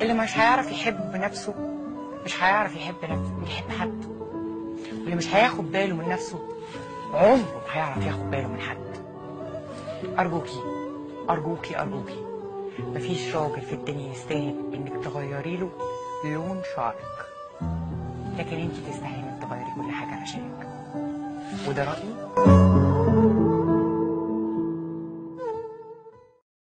اللي مش هيعرف يحب نفسه مش هيعرف يحب نفسه يحب حد واللي مش هياخد باله من نفسه عمره ما هيعرف ياخد باله من حد أرجوكي أرجوكي أرجوكي مفيش راجل في الدنيا يستاهل إنك تغيري له لون شعرك لكن انت تستاهلي انك تغيري كل حاجة عشانك وده رأيي